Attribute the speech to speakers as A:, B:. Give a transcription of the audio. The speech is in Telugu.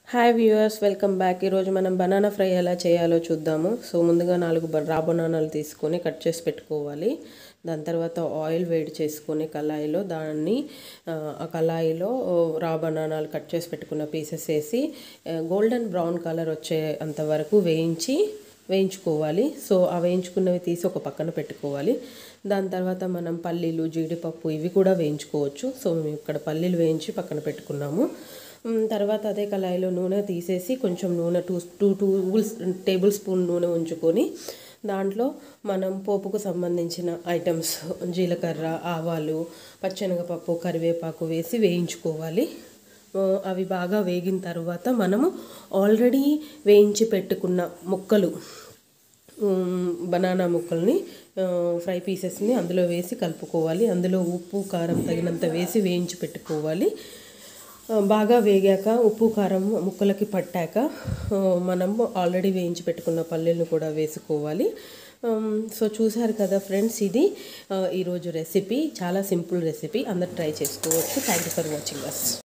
A: హాయ్ వ్యూవర్స్ వెల్కమ్ బ్యాక్ ఈరోజు మనం బనానా ఫ్రై ఎలా చేయాలో చూద్దాము సో ముందుగా నాలుగు బ- రా బనానాలు తీసుకొని కట్ చేసి పెట్టుకోవాలి దాని తర్వాత ఆయిల్ వేడి చేసుకొని కళాయిలో దాన్ని ఆ, ఆ కళాయిలో ఓ, రా బనానాలు కట్ చేసి పెట్టుకున్న పీసెస్ వేసి గోల్డెన్ బ్రౌన్ కలర్ వచ్చే అంతవరకు వేయించి వేయించుకోవాలి సో ఆ వేయించుకున్నవి తీసి ఒక పక్కన పెట్టుకోవాలి దాని తర్వాత మనం పల్లీలు జీడిపప్పు ఇవి కూడా వేయించుకోవచ్చు సో మేము ఇక్కడ పల్లీలు వేయించి పక్కన పెట్టుకున్నాము మ్, తర్వాత అదే కళాయిలో నూనె తీసేసి కొంచెం నూనె two two two tablespoon నూనె ఉంచుకొని దాంట్లో మనం పోపుకు సంబంధించిన ఐటమ్స్ జీలకర్ర ఆవాలు పచ్చెనగపప్పు కరివేపాకు వేసి వేయించుకోవాలి ఆ, అవి బాగా వేగిన తర్వాత మనము ఆల్రెడీ వేయించి పెట్టుకున్న ముక్కలు ఉమ్, బనానా ముక్కల్ని ఆ, ఫ్రై పీసెస్ని అందులో వేసి కలుపుకోవాలి అందులో ఉప్పు కారం తగినంత వేసి వేయించి పెట్టుకోవాలి ఆ, బాగా వేగాక ఉప్పు కారం ముక్కలకి పట్టాక ఆ, మనం ఆల్రెడీ వేయించి పెట్టుకున్న పల్లీలను కూడా వేసుకోవాలి ఆమ్, సో చూసారు కదా ఫ్రెండ్స్ ఇది ఆ, ఈరోజు రెసిపీ చాలా సింపుల్ రెసిపీ అందరు ట్రై చేసుకోవచ్చు thank you for watching us